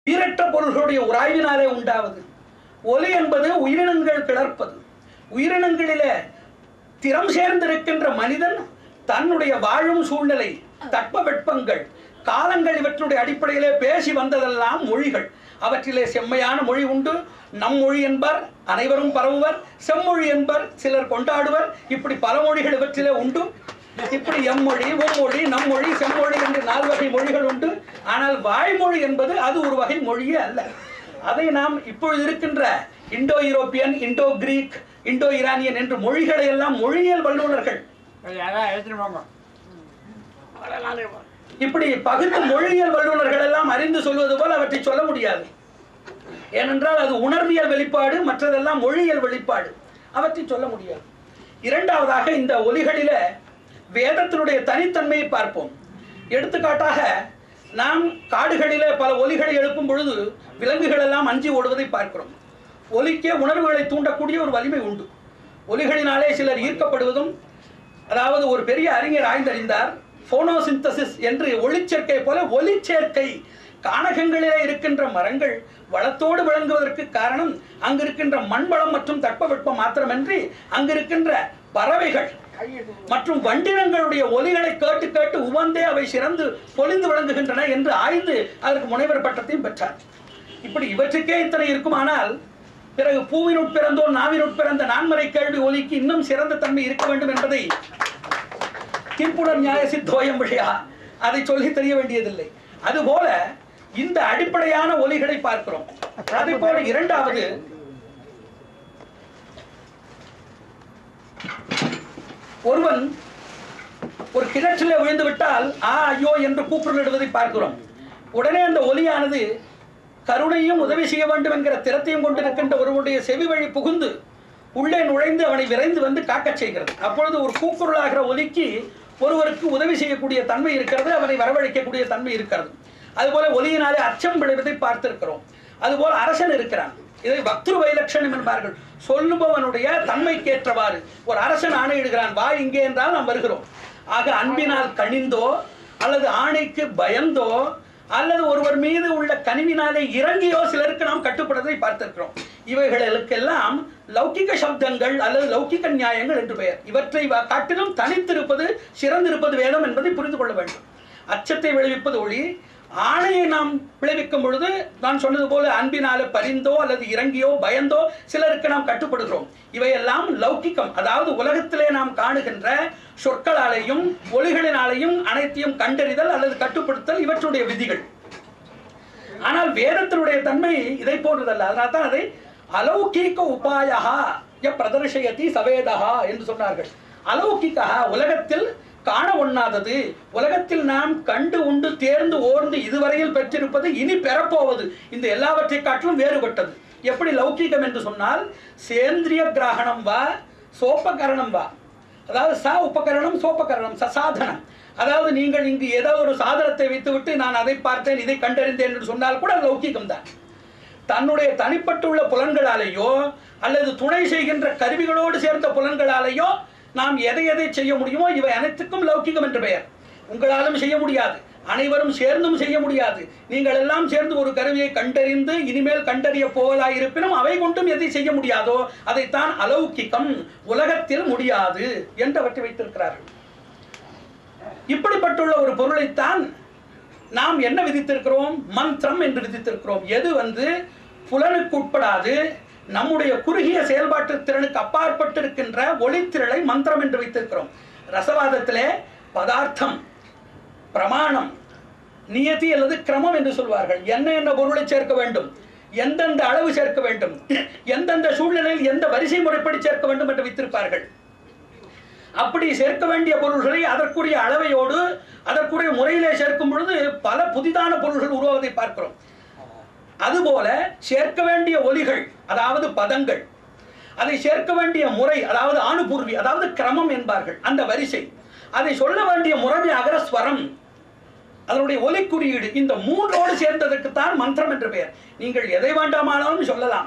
உயிரற்ற பொருள்களுடைய உராய்வினாலே உண்டாவது ஒலி என்பது உயிரினங்கள் கிளர்ப்பது உயிரினங்களிலே திறம் சேர்ந்திருக்கின்ற மனிதன் தன்னுடைய வாழும் சூழ்நிலை தட்பவெட்பங்கள் காலங்கள் இவற்றுடைய அடிப்படையிலே பேசி வந்ததெல்லாம் மொழிகள் அவற்றிலே செம்மையான மொழி உண்டு நம் மொழி என்பர் அனைவரும் பரவுவர் செம்மொழி என்பர் சிலர் கொண்டாடுவர் இப்படி பல மொழிகள் இவற்றிலே உண்டு இப்படி எம்மொழி உம்மொழி நம்மொழி செம்மொழி என்று நால்வகை மொழிகள் உண்டு ஆனால் வாய்மொழி என்பது அது ஒரு வகை மொழியே அல்ல அதை நாம் இப்பொழுது இருக்கின்ற Indo European Indo Greek Indo Iranian என்று மொழிகளை எல்லாம் மொழியியல் வல்லுநர்கள் அதான் எடுத்துட்டு போங்க இப்படி பகுத்து மொழியியல் வல்லுநர்கள் எல்லாம் அறிந்து சொல்வது போல் அவற்றை சொல்ல முடியாது ஏனென்றால் அது உணர்வியல் வெளிப்பாடு மற்றதெல்லாம் மொழியியல் வெளிப்பாடு அவற்றை சொல்ல முடியாது இரண்டாவதாக இந்த ஒலிகளில வேதத்தினுடைய தனித்தன்மையை பார்ப்போம் எடுத்துக்காட்டாக நாம் காடுகளிலே பல ஒலிகளை எழுப்பும் பொழுது விலங்குகள் எல்லாம் அஞ்சி ஓடுவதை பார்க்கிறோம் ஒலிக்கே உணர்வுகளை தூண்டக்கூடிய ஒரு வலிமை உண்டு ஒலிகளினாலே சிலர் ஈர்க்கப்படுவதும் அதாவது ஒரு பெரிய அறிஞர் ஆய்ந்தறிந்தார் போனோசிந்தசிஸ் என்று ஒளிச்சேர்க்கை போல ஒலிச்சேர்க்கை கானகங்களிலே இருக்கின்ற மரங்கள் வளத்தோடு விளங்குவதற்கு காரணம் அங்கு இருக்கின்ற மண் வளம் மற்றும் தட்பவெப்பம் மாத்திரமன்றி அங்கு இருக்கின்ற பறவைகள் மற்றும் வண்டினங்களுடைய ஒலிகளை கேட்டு கேட்டு உவந்தே அவை சிறந்து பொலிந்து விளங்குகின்றன என்று ஆய்ந்து அதற்கு முனைவர் பட்டத்தையும் பெற்றார் இப்படி இவற்றுக்கே இத்தனை இருக்குமானால் பிறகு பூவினுட் பிறந்தோர் நாவினுட் பிறந்த நான்மறை கேள்வி ஒலிக்கு இன்னும் சிறந்த தன்மை இருக்க வேண்டும் என்பதை கிம்புடன் நியாய சித்தோயம் விஷயா அதை சொல்லி தெரிய வேண்டியதில்லை அதுபோல இந்த அடிப்படையான ஒலிகளை பார்க்கிறோம் அதே போல இரண்டாவது ஒருவன் ஒரு கிணற்றிலே விழுந்து விட்டால் ஆ ஐயோ என்று கூப்பிடுவதை பார்க்கிறோம் உடனே அந்த ஒலியானது கருணையும் உதவி செய்ய வேண்டும் என்கிற திறத்தையும் கொண்டிருக்கின்ற ஒருவருடைய செவி வழி புகுந்து உள்ளே நுழைந்து அவனை விரைந்து வந்து காக்கச் செய்கிறது அப்பொழுது ஒரு கூக்குரலாகிற ஒலிக்கு ஒருவருக்கு உதவி செய்யக்கூடிய தன்மை இருக்கிறது அவனை வரவழைக்கக்கூடிய தன்மை இருக்கிறது அதுபோல ஒலியினாலே அச்சம் விளைவதை பார்த்திருக்கிறோம் அதுபோல அரசன் இருக்கிறான் இதை பக்திரு வைலட்சணம் என்பார்கள் சொல்லுபவனுடைய தன்மைக்கேற்றவாறு ஒரு அரசன் ஆணையிடுகிறான் வா இங்கே என்றால் நாம் வருகிறோம் ஆக அன்பினால் கனிந்தோ அல்லது ஆணைக்கு பயந்தோ அல்லது ஒருவர் மீது உள்ள கனிவினாலே இறங்கியோ சிலருக்கு நாம் கட்டுப்படுவதை பார்த்திருக்கிறோம் இவைகளுக்கெல்லாம் லௌகிக சப்தங்கள் அல்லது லௌகிக நியாயங்கள் என்று பெயர் இவற்றை வ- காட்டிலும் தனித்திருப்பது சிறந்திருப்பது வேதம் என்பதை புரிந்து கொள்ள வேண்டும் அச்சத்தை விளைவிப்பது ஒளி ஆணையை நாம் விளைவிக்கும் பொழுது நான் சொன்னது போல அன்பினால பரிந்தோ அல்லது இறங்கியோ பயந்தோ சிலருக்கு நாம் கட்டுப்படுகிறோம் இவையெல்லாம் லௌகிக்கம் அதாவது உலகத்திலே நாம் காணுகின்ற சொற்களாலேயும் ஒளிகளினாலேயும் அனைத்தையும் கண்டறிதல் அல்லது கட்டுப்படுத்தல் இவற்றுடைய விதிகள் ஆனால் வேதத்தினுடைய தன்மை இதை போன்றதல்ல அதனால தான் அதை அலௌகீக உபாயா ய பிரதர்ஷயதி சவேதா என்று சொன்னார்கள் அலௌகிகா உலகத்தில் காண ஒண்ணாதது உலகத்தில் நாம் கண்டு உண்டு தேர்ந்து ஓர்ந்து இதுவரையில் பெற்றிருப்பது இனி பெறப்போவது இந்த எல்லாவற்றை காட்டிலும் வேறுபட்டது எப்படி லௌகீகம் என்று சொன்னால் சேந்திரிய கிரகணம் வா சோப்பகரணம் வா அதாவது ச உபகரணம் சோபகரணம் சசாதனம் அதாவது நீங்கள் இங்கு ஏதோ ஒரு சாதனத்தை வைத்துவிட்டு நான் அதை பார்த்தேன் இதை கண்டறிந்தேன் என்று சொன்னால் கூட அது லௌகீகம் தான் தன்னுடைய தனிப்பட்டுள்ள புலன்களாலேயோ அல்லது துணை செய்கின்ற கருவிகளோடு சேர்ந்த புலன்களாலேயோ நாம் எதை எதை செய்ய முடியுமோ இவை அனைத்துக்கும் லௌகிகம் என்று பெயர் உங்களாலும் செய்ய முடியாது அனைவரும் சேர்ந்தும் செய்ய முடியாது நீங்கள் எல்லாம் சேர்ந்து ஒரு கருவியை கண்டறிந்து இனிமேல் கண்டறிய போவதாயிருப்பினும் அவை கொண்டும் எதை செய்ய முடியாதோ அதைத்தான் அலௌகிகம் உலகத்தில் முடியாது என்றவற்றை வைத்திருக்கிறார்கள் இப்படிப்பட்டுள்ள ஒரு பொருளைத்தான் நாம் என்ன விதித்திருக்கிறோம் மந்திரம் என்று விதித்திருக்கிறோம் எது வந்து புலனுக்கு உட்படாது நம்முடைய குறுகிய செயல்பாட்டு திறனுக்கு அப்பாற்பட்டிருக்கின்ற ஒளித்திரளை மந்திரம் என்று வைத்திருக்கிறோம் ரசவாதத்திலே பதார்த்தம் பிரமாணம் நியதி அல்லது கிரமம் என்று சொல்வார்கள் என்ன என்ன பொருளை சேர்க்க வேண்டும் எந்தெந்த அளவு சேர்க்க வேண்டும் எந்தெந்த சூழ்நிலையில் எந்த வரிசை முறைப்படி சேர்க்க வேண்டும் என்று வைத்திருப்பார்கள் அப்படி சேர்க்க வேண்டிய பொருள்களை அதற்குரிய அளவையோடு அதற்குரிய முறையிலே சேர்க்கும் பொழுது பல புதிதான பொருள்கள் உருவாவதை பார்க்கிறோம் அதுபோல சேர்க்க வேண்டிய ஒலிகள் அதாவது பதங்கள் அதை சேர்க்க வேண்டிய முறை அதாவது ஆணுபூர்வி அதாவது கிரமம் என்பார்கள் அந்த வரிசை அதை சொல்ல வேண்டிய முறைமை அகர ஸ்வரம் அதனுடைய ஒலி குறியீடு இந்த மூன்றோடு சேர்ந்ததற்குத்தான் மந்திரம் என்று பெயர் நீங்கள் எதை வேண்டாமானாலும் சொல்லலாம்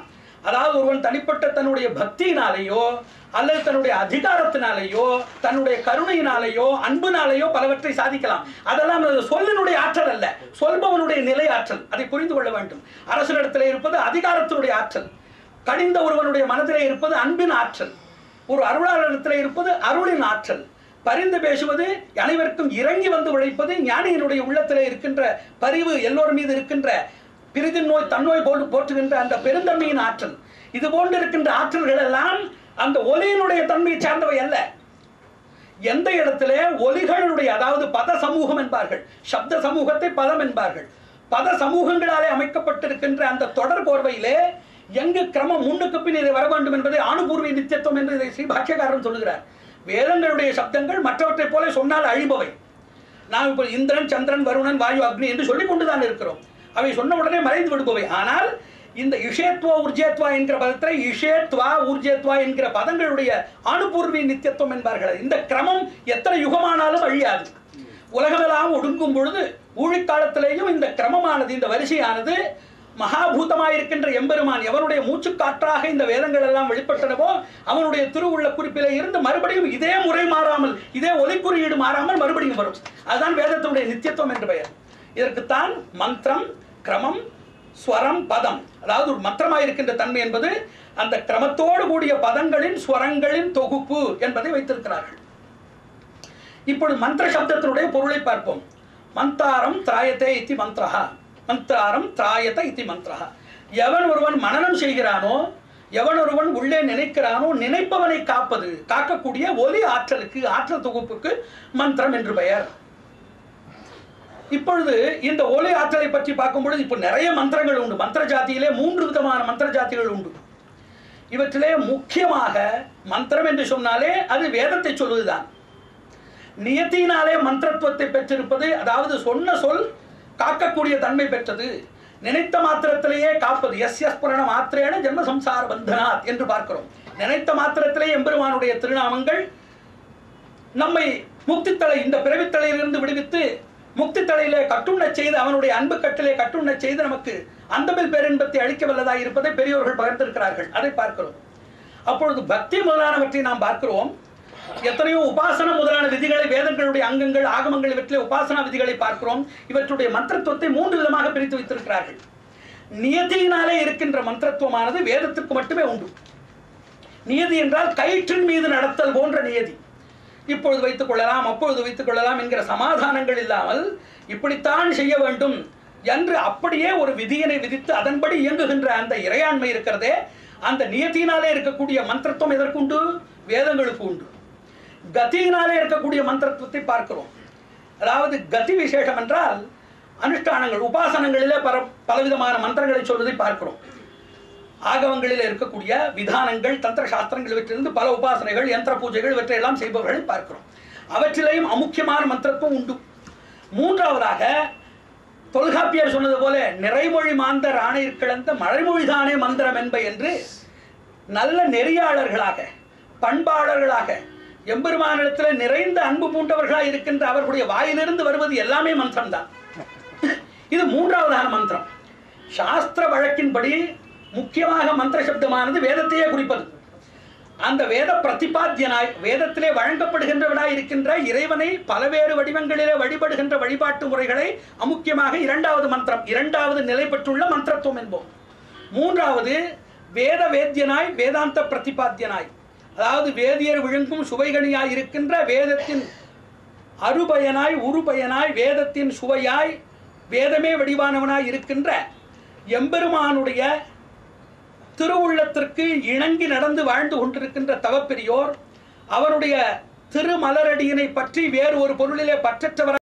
அதாவது ஒருவன் தனிப்பட்ட தன்னுடைய பக்தியினாலேயோ அல்லது தன்னுடைய அதிகாரத்தினாலேயோ தன்னுடைய கருணையினாலேயோ அன்புனாலேயோ பலவற்றை சாதிக்கலாம் அதெல்லாம் அது சொல்லினுடைய ஆற்றல் அல்ல சொல்பவனுடைய நிலை ஆற்றல் அதை புரிந்து கொள்ள வேண்டும் அரசனிடத்திலே இருப்பது அதிகாரத்தினுடைய ஆற்றல் கனிந்த ஒருவனுடைய மனதிலே இருப்பது அன்பின் ஆற்றல் ஒரு அருளாளரிடத்திலே இருப்பது அருளின் ஆற்றல் பரிந்து பேசுவது அனைவருக்கும் இறங்கி வந்து உழைப்பது ஞானியினுடைய உள்ளத்திலே இருக்கின்ற பரிவு எல்லோர் மீது இருக்கின்ற பிரிதின் நோய் தன்னோய் போட்டு போற்றுகின்ற அந்த பெருந்தன்மையின் ஆற்றல் இது போன்று இருக்கின்ற ஆற்றல்கள் எல்லாம் அந்த ஒலியினுடைய தன்மையை சார்ந்தவை அல்ல எந்த இடத்திலே ஒலிகளுடைய அதாவது பத சமூகம் என்பார்கள் சப்த சமூகத்தை பதம் என்பார்கள் பத சமூகங்களாலே அமைக்கப்பட்டிருக்கின்ற அந்த தொடர் கோர்வையிலே எங்கு கிரமம் முன்னுக்கு பின் இதை வர வேண்டும் என்பதை ஆணுபூர்வ நித்தியத்துவம் என்று இதை ஸ்ரீ பாஷ்யக்காரன் சொல்லுகிறார் வேதங்களுடைய சப்தங்கள் மற்றவற்றைப் போல சொன்னால் அழிபவை நாம் இப்போ இந்திரன் சந்திரன் வருணன் வாயு அக்னி என்று சொல்லிக் கொண்டுதான் இருக்கிறோம் அவை சொன்ன உடனே மறைந்து விடுபவை ஆனால் இந்த இஷேத்வா உர்ஜேத்வா என்கிற பதத்தில் இஷேத்வா ஊர்ஜேத்வா என்கிற பதங்களுடைய அணுபூர்வி நித்தியத்துவம் என்பார்கள் இந்த கிரமம் எத்தனை யுகமானாலும் அழியாது உலகமெல்லாம் ஒடுங்கும் பொழுது ஊழிக்காலத்திலேயும் இந்த கிரமமானது இந்த வரிசையானது மகாபூதமாயிருக்கின்ற எம்பெருமான் எவனுடைய மூச்சு காற்றாக இந்த வேதங்கள் எல்லாம் வெளிப்பட்டனவோ அவனுடைய திருவுள்ள குறிப்பிலே இருந்து மறுபடியும் இதே முறை மாறாமல் இதே ஒலிக்குறியீடு மாறாமல் மறுபடியும் வரும் அதுதான் வேதத்தினுடைய நித்தியத்துவம் என்று பெயர் இதற்குத்தான் மந்திரம் கிரமம் ஸ்வரம் பதம் அதாவது ஒரு மந்திரமாயிருக்கின்ற தன்மை என்பது அந்த கிரமத்தோடு கூடிய பதங்களின் ஸ்வரங்களின் தொகுப்பு என்பதை வைத்திருக்கிறார்கள் இப்பொழுது மந்திர சப்தத்தினுடைய பொருளை பார்ப்போம் மந்தாரம் திராயத்தே இத்தி மந்திரஹா மந்தாரம் திராயத இத்தி மந்திரஹா எவன் ஒருவன் மனனம் செய்கிறானோ எவன் ஒருவன் உள்ளே நினைக்கிறானோ நினைப்பவனை காப்பது காக்கக்கூடிய ஒலி ஆற்றலுக்கு ஆற்றல் தொகுப்புக்கு மந்திரம் என்று பெயர் இப்பொழுது இந்த ஒலி ஆற்றலை பற்றி பார்க்கும் பொழுது இப்போ நிறைய மந்திரங்கள் உண்டு மந்திர ஜாதியிலே மூன்று விதமான மந்திர ஜாதிகள் உண்டு இவற்றிலே முக்கியமாக மந்திரம் என்று சொன்னாலே அது வேதத்தை சொல்வதுதான் நியத்தினாலே மந்திரத்துவத்தை பெற்றிருப்பது அதாவது சொன்ன சொல் காக்கக்கூடிய தன்மை பெற்றது நினைத்த மாத்திரத்திலேயே காப்பது எஸ் எஸ் புரண மாத்திரேன ஜென்ம சம்சார பந்தனாத் என்று பார்க்கிறோம் நினைத்த மாத்திரத்திலே எம்பெருமானுடைய திருநாமங்கள் நம்மை முக்தித்தலை இந்த பிறவித்தலையிலிருந்து விடுவித்து முக்தித்தலையிலே கட்டுண்ணச் செய்து அவனுடைய அன்பு கட்டிலே கட்டுண்ணச் செய்து நமக்கு அந்தமில் பேரின்பத்தை அளிக்க வல்லதாய் இருப்பதை பெரியோர்கள் பகிர்ந்திருக்கிறார்கள் அதை பார்க்கிறோம் அப்பொழுது பக்தி முதலானவற்றை நாம் பார்க்கிறோம் எத்தனையோ உபாசன முதலான விதிகளை வேதங்களுடைய அங்கங்கள் ஆகமங்கள் இவற்றிலே உபாசனா விதிகளை பார்க்கிறோம் இவற்றுடைய மந்திரத்துவத்தை மூன்று விதமாக பிரித்து வைத்திருக்கிறார்கள் நியதியினாலே இருக்கின்ற மந்திரத்துவமானது வேதத்திற்கு மட்டுமே உண்டு நியதி என்றால் கயிற்றின் மீது நடத்தல் போன்ற நியதி இப்பொழுது வைத்துக் கொள்ளலாம் அப்பொழுது வைத்துக் கொள்ளலாம் என்கிற சமாதானங்கள் இல்லாமல் இப்படித்தான் செய்ய வேண்டும் என்று அப்படியே ஒரு விதியினை விதித்து அதன்படி இயங்குகின்ற அந்த இறையாண்மை இருக்கிறதே அந்த நியத்தினாலே இருக்கக்கூடிய மந்திரத்துவம் எதற்குண்டு வேதங்களுக்கு உண்டு கதியினாலே இருக்கக்கூடிய மந்திரத்துவத்தை பார்க்கிறோம் அதாவது கதி விசேஷம் என்றால் அனுஷ்டானங்கள் உபாசனங்களிலே பல பலவிதமான மந்திரங்களை சொல்வதை பார்க்கிறோம் ஆகவங்களில் இருக்கக்கூடிய விதானங்கள் தந்திர சாஸ்திரங்கள் இவற்றிலிருந்து பல உபாசனைகள் யந்திர பூஜைகள் இவற்றையெல்லாம் செய்பவர்களை பார்க்கிறோம் அவற்றிலேயும் அமுக்கியமான மந்திரத்துவம் உண்டு மூன்றாவதாக தொல்காப்பியர் சொன்னது போல நிறைமொழி மாந்தர் ஆணையிற் கிளந்த மழைமொழிதானே மந்திரம் என்ப என்று நல்ல நெறியாளர்களாக பண்பாளர்களாக எம்பெருமானிடத்தில் நிறைந்த அன்பு பூண்டவர்களாக இருக்கின்ற அவர்களுடைய வாயிலிருந்து வருவது எல்லாமே மந்திரம்தான் இது மூன்றாவதான மந்திரம் சாஸ்திர வழக்கின்படி முக்கியமாக மந்திர சப்தமானது வேதத்தையே குறிப்பது அந்த வேத பிரதிபாத்தியனாய் வேதத்திலே வழங்கப்படுகின்றவனாய் இருக்கின்ற இறைவனை பலவேறு வடிவங்களிலே வழிபடுகின்ற வழிபாட்டு முறைகளை அமுக்கியமாக இரண்டாவது மந்திரம் இரண்டாவது நிலை பெற்றுள்ள மந்திரத்துவம் என்போம் மூன்றாவது வேத வேத்தியனாய் வேதாந்த பிரதிபாத்தியனாய் அதாவது வேதியர் விழுங்கும் சுவைகணியாய் இருக்கின்ற வேதத்தின் அருபயனாய் உருபயனாய் வேதத்தின் சுவையாய் வேதமே வடிவானவனாய் இருக்கின்ற எம்பெருமானுடைய திருவுள்ளத்திற்கு இணங்கி நடந்து வாழ்ந்து கொண்டிருக்கின்ற தவப்பெரியோர் அவருடைய திருமலரடியினை பற்றி வேறு ஒரு பொருளிலே பற்றற்றவர்